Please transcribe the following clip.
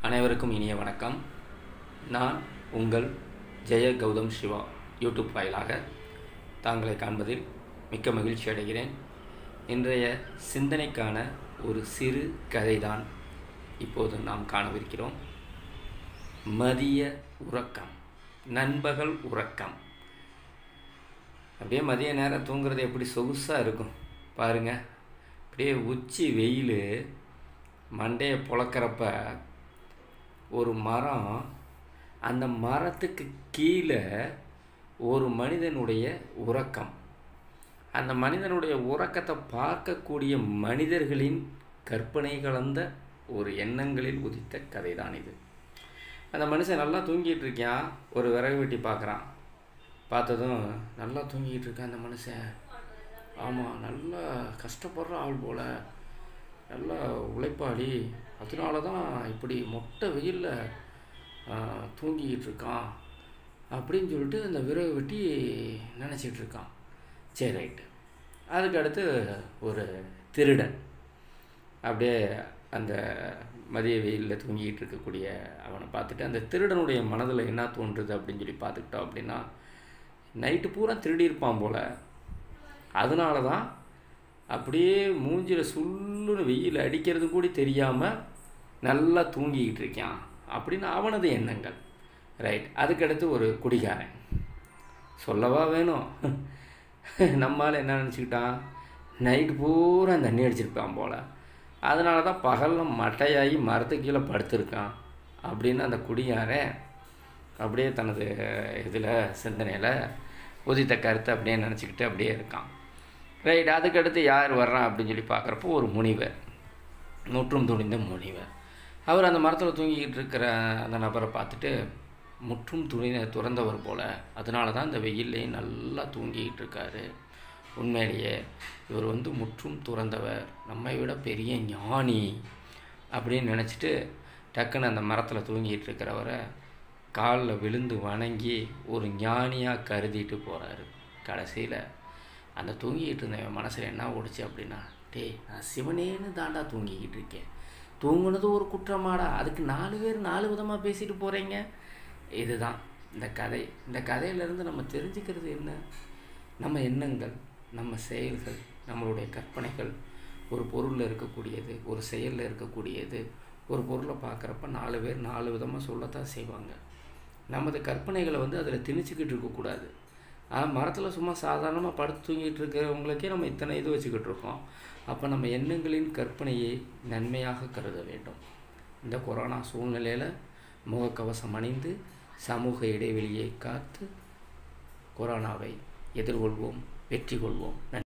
அனைவருக்கும் இனிய வணக்கம் நான் உங்கள் ஜெய கௌதம் சிவா யூடியூப் வாயிலாக தாங்களை காண்பதில் மிக்க மகிழ்ச்சி அடைகிறேன் இன்றைய சிந்தனைக்கான ஒரு சிறு கதைதான் இப்போது நாம் காணவிருக்கிறோம் மதிய உறக்கம் நண்பகல் உறக்கம் அப்படியே மதிய நேரம் தூங்குறது எப்படி சொகுசாக இருக்கும் பாருங்க அப்படியே உச்சி வெயில் மண்டையை புழக்கிறப்ப ஒரு மரம் அந்த மரத்துக்கு கீழே ஒரு மனிதனுடைய உறக்கம் அந்த மனிதனுடைய உறக்கத்தை பார்க்கக்கூடிய மனிதர்களின் கற்பனை கலந்த ஒரு எண்ணங்களில் உதித்த கதை தான் இது அந்த மனுஷன் நல்லா தூங்கிட்டு இருக்கான் ஒரு விறகு வெட்டி பார்க்குறான் பார்த்ததும் நல்லா தூங்கிட்டு இருக்கான் அந்த மனுஷன் ஆமாம் நல்லா கஷ்டப்படுற ஆள் போல் நல்லா உழைப்பாளி அதனால தான் இப்படி மொட்டை வெயிலில் தூங்கிக்கிட்டு இருக்கான் அப்படின்னு சொல்லிட்டு அந்த விறகு வெட்டி நினச்சிட்டு இருக்கான் சரி ரைட்டு அதுக்கு அடுத்து ஒரு திருடன் அப்படியே அந்த மதிய வெயிலில் தூங்கிட்டு இருக்கக்கூடிய அவனை பார்த்துட்டு அந்த திருடனுடைய மனதில் என்ன தோன்றுது அப்படின்னு சொல்லி பார்த்துக்கிட்டோம் அப்படின்னா நைட்டு பூரா திருடி இருப்பான் போல் அதனால தான் அப்படியே மூஞ்சில் சுள்ளுன்னு வெயில் அடிக்கிறது கூட தெரியாமல் நல்லா தூங்கிக்கிட்டு இருக்கான் அப்படின்னு அவனது எண்ணங்கள் ரைட் அதுக்கடுத்து ஒரு குடிகாரன் சொல்லவா வேணும் நம்மால் என்ன நினச்சிக்கிட்டான் நைட்டு பூரா தண்ணி அடிச்சிருப்பான் போல் அதனால தான் பகலில் மட்டையாகி மரத்துக்கு கீழே படுத்திருக்கான் அப்படின்னு அந்த குடிகாரன் அப்படியே தனது இதில் சிந்தனையில் உதித்த கருத்தை அப்படியே நினச்சிக்கிட்டு அப்படியே இருக்கான் ரைட் அதுக்கடுத்து யார் வர்றான் அப்படின்னு சொல்லி பார்க்குறப்போ ஒரு முனிவர் முற்றும் துணிந்த முனிவர் அவர் அந்த மரத்தில் தூங்கிக்கிட்டு இருக்கிற அந்த நபரை பார்த்துட்டு முற்றும் துணி துறந்தவர் போல் அதனால தான் இந்த வெயில்லையும் நல்லா தூங்கிக்கிட்டு இருக்காரு உண்மையிலேயே இவர் வந்து முற்றும் துறந்தவர் நம்மை விட பெரிய ஞானி அப்படின்னு நினச்சிட்டு டக்குன்னு அந்த மரத்தில் தூங்கிட்டு இருக்கிறவரை காலில் விழுந்து வணங்கி ஒரு ஞானியாக கருதிட்டு போகிறாரு கடைசியில் அந்த தூங்கிக்கிட்டு இருந்தவன் மனசில் என்ன ஓடுச்சு அப்படின்னா டேய் நான் சிவனேன்னு தாண்டா தூங்கிக்கிட்டு இருக்கேன் தூங்குனது ஒரு குற்றமாடா அதுக்கு நாலு பேர் நாலு விதமாக பேசிட்டு போகிறீங்க இதுதான் இந்த கதை இந்த கதையிலேருந்து நம்ம தெரிஞ்சுக்கிறது என்ன நம்ம எண்ணங்கள் நம்ம செயல்கள் நம்மளுடைய கற்பனைகள் ஒரு பொருளில் இருக்கக்கூடியது ஒரு செயலில் இருக்கக்கூடியது ஒரு பொருளை பார்க்குறப்ப நாலு பேர் நாலு விதமாக சொல்லத்தான் செய்வாங்க நமது கற்பனைகளை வந்து அதில் திணிச்சிக்கிட்டு இருக்கக்கூடாது மரத்தில் சும்மா சாதாரணமாக படுத்து தூங்கிட்டு இருக்கிறவங்களுக்கே நம்ம இத்தனை இது வச்சுக்கிட்டு இருக்கோம் அப்போ நம்ம எண்ணங்களின் கற்பனையை நன்மையாக கருத வேண்டும் இந்த கொரோனா சூழ்நிலையில் முகக்கவசம் அணிந்து சமூக இடைவெளியை காத்து கொரோனாவை எதிர்கொள்வோம் வெற்றி கொள்வோம் நன்றி